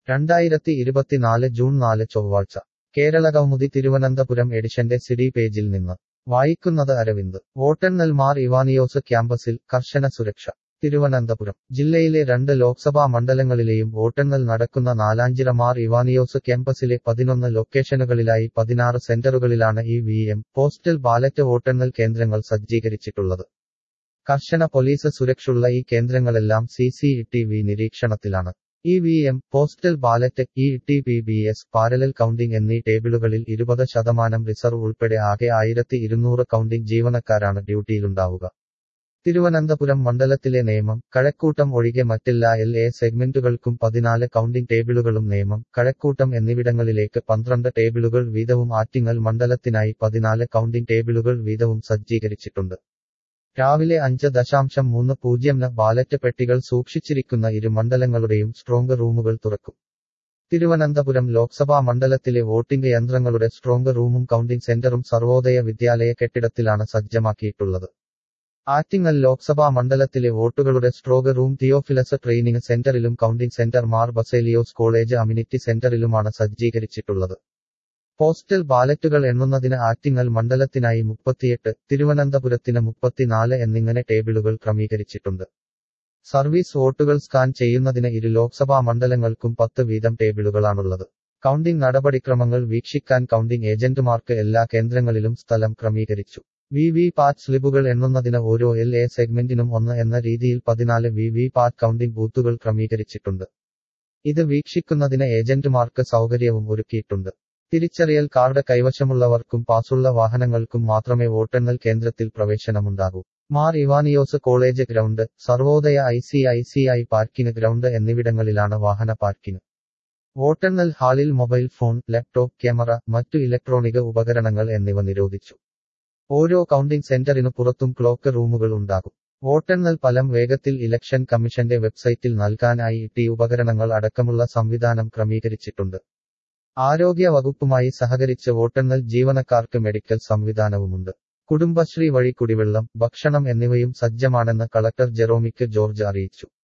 രണ്ടായിരത്തി ഇരുപത്തിനാല് ജൂൺ നാല് ചൊവ്വാഴ്ച കേരളകൗമുദി തിരുവനന്തപുരം എഡിഷന്റെ സിഡി പേജിൽ നിന്ന് വായിക്കുന്നത് അരവിന്ദ് വോട്ടെണ്ണൽ മാർ ഇവാനിയോസ് ക്യാമ്പസിൽ കർശന സുരക്ഷ തിരുവനന്തപുരം ജില്ലയിലെ രണ്ട് ലോക്സഭാ മണ്ഡലങ്ങളിലെയും വോട്ടെണ്ണൽ നടക്കുന്ന നാലാഞ്ചിറ മാർ ഇവാനിയോസ് ക്യാമ്പസിലെ പതിനൊന്ന് ലൊക്കേഷനുകളിലായി പതിനാറ് സെന്ററുകളിലാണ് E V M postal ballot വോട്ടെണ്ണൽ കേന്ദ്രങ്ങൾ സജ്ജീകരിച്ചിട്ടുള്ളത് കർശന പോലീസ് സുരക്ഷയുള്ള ഈ കേന്ദ്രങ്ങളെല്ലാം സി സി ടി വി നിരീക്ഷണത്തിലാണ് E V M postal ballot E T P B S parallel counting എന്നീ ടേബിളുകളിൽ ഇരുപത് ശതമാനം റിസർവ് ഉൾപ്പെടെ ആകെ ആയിരത്തി ഇരുന്നൂറ് കൗണ്ടിംഗ് ജീവനക്കാരാണ് ഡ്യൂട്ടിയിലുണ്ടാവുക തിരുവനന്തപുരം മണ്ഡലത്തിലെ നിയമം കഴക്കൂട്ടം ഒഴികെ മറ്റെല്ലാ എൽ എ സെഗ്മെന്റുകൾക്കും പതിനാല് കൗണ്ടിംഗ് ടേബിളുകളും നിയമം കഴക്കൂട്ടം എന്നിവിടങ്ങളിലേക്ക് പന്ത്രണ്ട് ടേബിളുകൾ വീതവും ആറ്റിങ്ങൽ മണ്ഡലത്തിനായി പതിനാല് കൗണ്ടിംഗ് ടേബിളുകൾ വീതവും സജ്ജീകരിച്ചിട്ടുണ്ട് രാവിലെ അഞ്ച് ദശാംശം മൂന്ന് പൂജ്യംന് ബാലറ്റ് പെട്ടികൾ സൂക്ഷിച്ചിരിക്കുന്ന ഇരു മണ്ഡലങ്ങളുടെയും സ്ട്രോങ് റൂമുകൾ തുറക്കും തിരുവനന്തപുരം ലോക്സഭാ മണ്ഡലത്തിലെ വോട്ടിംഗ് യന്ത്രങ്ങളുടെ സ്ട്രോങ് റൂമും കൗണ്ടിംഗ് സെന്ററും സർവോദയ വിദ്യാലയ കെട്ടിടത്തിലാണ് സജ്ജമാക്കിയിട്ടുള്ളത് ആറ്റിങ്ങൽ ലോക്സഭാ മണ്ഡലത്തിലെ വോട്ടുകളുടെ സ്ട്രോഗ് റൂം തിയോഫിലസ് ട്രെയിനിംഗ് സെന്ററിലും counting centre Mar Baselios college അമ്യൂണിറ്റി സെന്ററിലുമാണ് സജ്ജീകരിച്ചിട്ടുള്ളത് പോസ്റ്റൽ ബാലറ്റുകൾ എണ്ണുന്നതിന് ആറ്റിങ്ങൽ മണ്ഡലത്തിനായി മുപ്പത്തിയെട്ട് തിരുവനന്തപുരത്തിന് മുപ്പത്തിനാല് എന്നിങ്ങനെ ടേബിളുകൾ ക്രമീകരിച്ചിട്ടുണ്ട് സർവീസ് വോട്ടുകൾ സ്കാൻ ചെയ്യുന്നതിന് ഇരു ലോക്സഭാ മണ്ഡലങ്ങൾക്കും പത്ത് വീതം ടേബിളുകളാണുള്ളത് കൗണ്ടിംഗ് നടപടിക്രമങ്ങൾ വീക്ഷിക്കാൻ കൗണ്ടിംഗ് ഏജന്റുമാർക്ക് എല്ലാ കേന്ദ്രങ്ങളിലും സ്ഥലം ക്രമീകരിച്ചു വി വി പാറ്റ് സ്ലിബുകൾ എണ്ണുന്നതിന് ഓരോ എൽ എ സെഗ്മെന്റിനും ഒന്ന് എന്ന രീതിയിൽ പതിനാല് വി വി പാറ്റ് കൗണ്ടിംഗ് ബൂത്തുകൾ ക്രമീകരിച്ചിട്ടുണ്ട് ഇത് വീക്ഷിക്കുന്നതിന് ഏജന്റുമാർക്ക് സൗകര്യവും ഒരുക്കിയിട്ടുണ്ട് തിരിച്ചറിയൽ കാർഡ് കൈവശമുള്ളവർക്കും പാസുള്ള വാഹനങ്ങൾക്കും മാത്രമേ വോട്ടെണ്ണൽ കേന്ദ്രത്തിൽ പ്രവേശനമുണ്ടാകൂ Mar Ivanios college ground Sarvodaya I C I C I parking ground എന്നിവിടങ്ങളിലാണ് വാഹന പാർക്കിംഗ് വോട്ടെണ്ണൽ ഹാളിൽ മൊബൈൽ ഫോൺ ലാപ്ടോപ്പ് ക്യാമറ മറ്റു ഇലക്ട്രോണിക് ഉപകരണങ്ങൾ എന്നിവ നിരോധിച്ചു ഓരോ കൗണ്ടിംഗ് സെന്ററിനു പുറത്തും ക്ലോക്ക് റൂമുകൾ ഉണ്ടാകും വോട്ടെണ്ണൽ ഫലം വേഗത്തിൽ ഇലക്ഷൻ കമ്മീഷന്റെ വെബ്സൈറ്റിൽ നൽകാനായി ടി ഉപകരണങ്ങൾ അടക്കമുള്ള സംവിധാനം ക്രമീകരിച്ചിട്ടുണ്ട് ആരോഗ്യ വകുപ്പുമായി സഹകരിച്ച് വോട്ടെണ്ണൽ ജീവനക്കാർക്ക് മെഡിക്കൽ സംവിധാനവുമുണ്ട് കുടുംബശ്രീ വഴി കുടിവെള്ളം ഭക്ഷണം എന്നിവയും സജ്ജമാണെന്ന് കളക്ടർ ജെറോമിക്ക് ജോർജ് അറിയിച്ചു